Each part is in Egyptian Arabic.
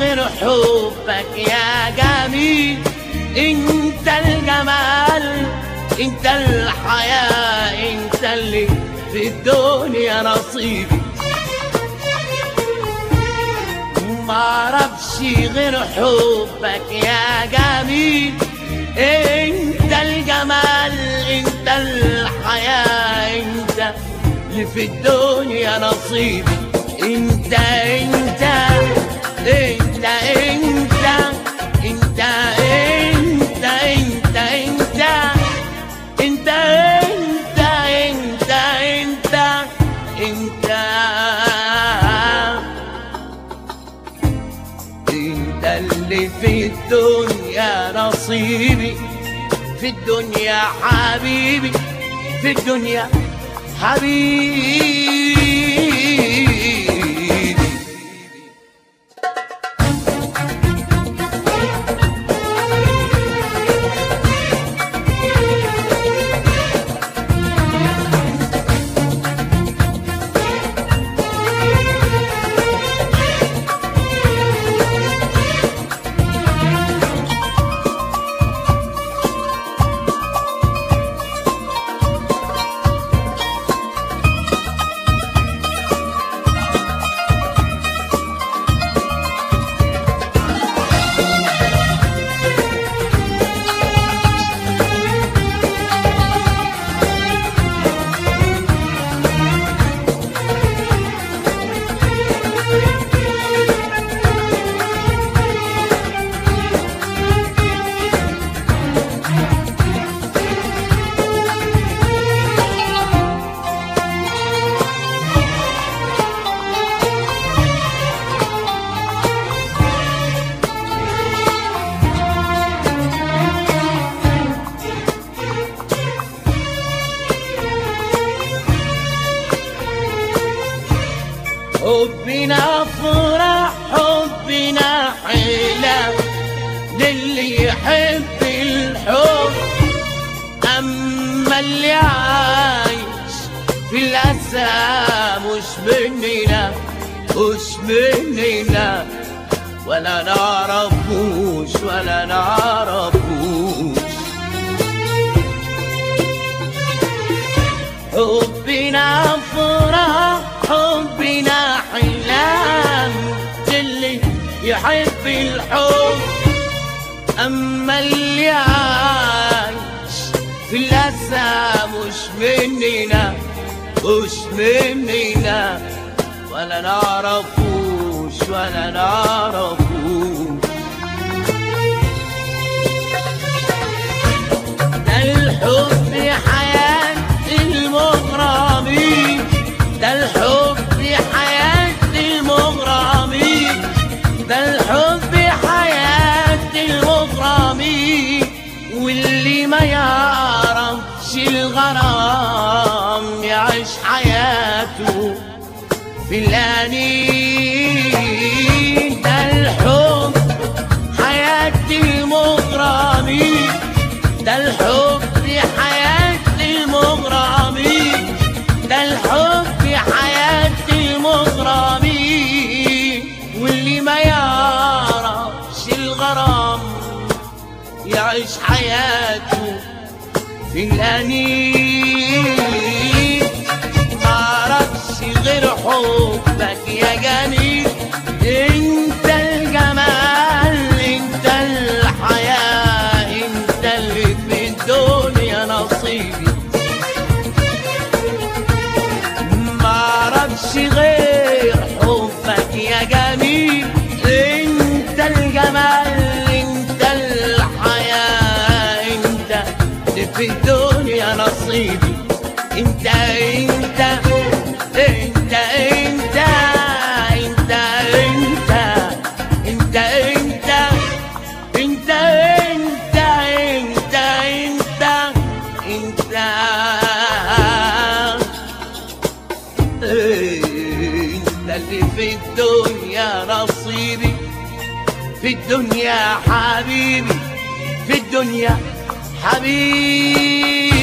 غير حبك يا جميل انت الجمال انت الحياة انت اللي في الدنيا نصيبي معرفش غير حبك يا جميل انت الجمال انت الحياة انت اللي في الدنيا نصيبي انت انت انت انت انت انت انت انت انت انت انت انت انت انت اللي في الدنيا نصيبي في الدنيا حبيبي في الدنيا حبيبي حبنا فرح حبنا حلم للي يحب الحب أما اللي عايش في الأسى مش مننا مش مننا ولا نعرفوش ولا نعرفوش حبنا فرح حبنا حلام اللي يحب الحب أما اللي عايش في الأسى مش مننا مش مننا ولا نعرفوش ولا نعرفوش ده الحب حياة المغرمين ده الحب حياة المغرمين ده الحب حياة المغرمين واللي ما يعرفش الغرام يعيش حياته في الأنين ده الحب حياة المغرمين ده الحب حياة المغرمين ده الحب حياة المغرمين واللي ما يعرفش الغرام يعيش حياته في الأنين معرفش غير حبك يا جميل انت الجمال انت الحياة انت اللي في الدنيا نصيبي معرفش غير حبك يا جميل انت الجمال انت الحياة انت اللي في الدنيا نصيبي انت انت انت انت انت انت انت انت انت انت انت انت انت انت اللي في الدنيا نصيبي في الدنيا حبيبي في الدنيا حبيبي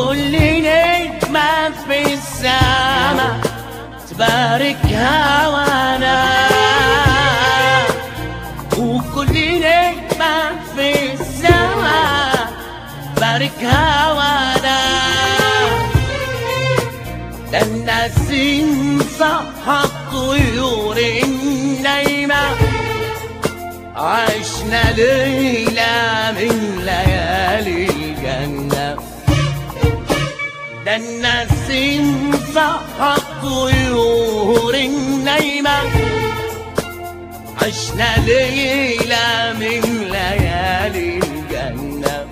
وكل نجمة في السما تباركها وانا وكل نجمة في السما باركها وانا ده النسيم صح الطيور النايمة عشنا ليلة من ليالي الجنة ده النسيم صح الطيور النايمة عشنا ليلة من ليالي الجنة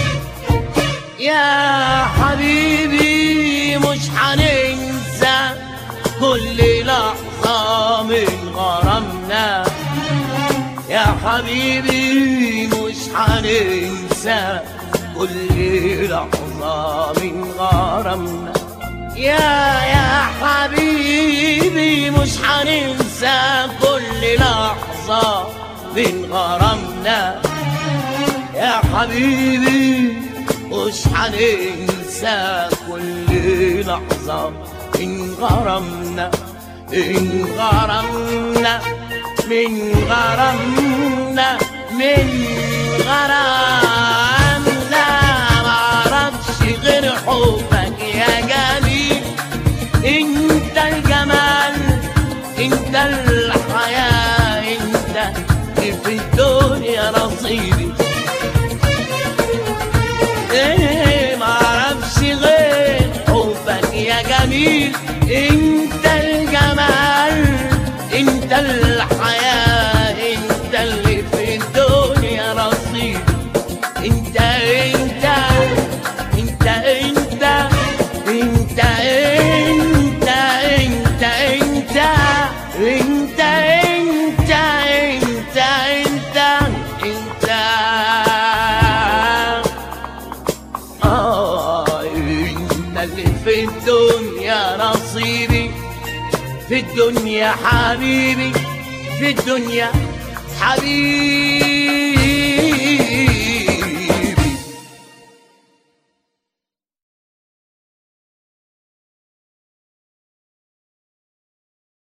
يا حبيبي مش حننسى كل لحظة من غرامنا يا حبيبي مش حننسى كل لحظة من غرامنا يا يا حبيبي مش حننسى كل لحظة من غرامنا يا حبيبي مش حننسى كل لحظة من غرامنا من غرامنا من غرامنا من غرامنا معرفش غير حبك يا جميل انت الجمال انت الحياة انت اللي في الدنيا نصيبي ايه معرفش غير حبك يا جميل انت الجمال انت الحياة انت اللي في الدنيا نصيب انت انت انت انت انت انت انت انت انت انت انت انت انت آه انت اللي في الدنيا نصيبي في الدنيا حبيبي في الدنيا حبيبي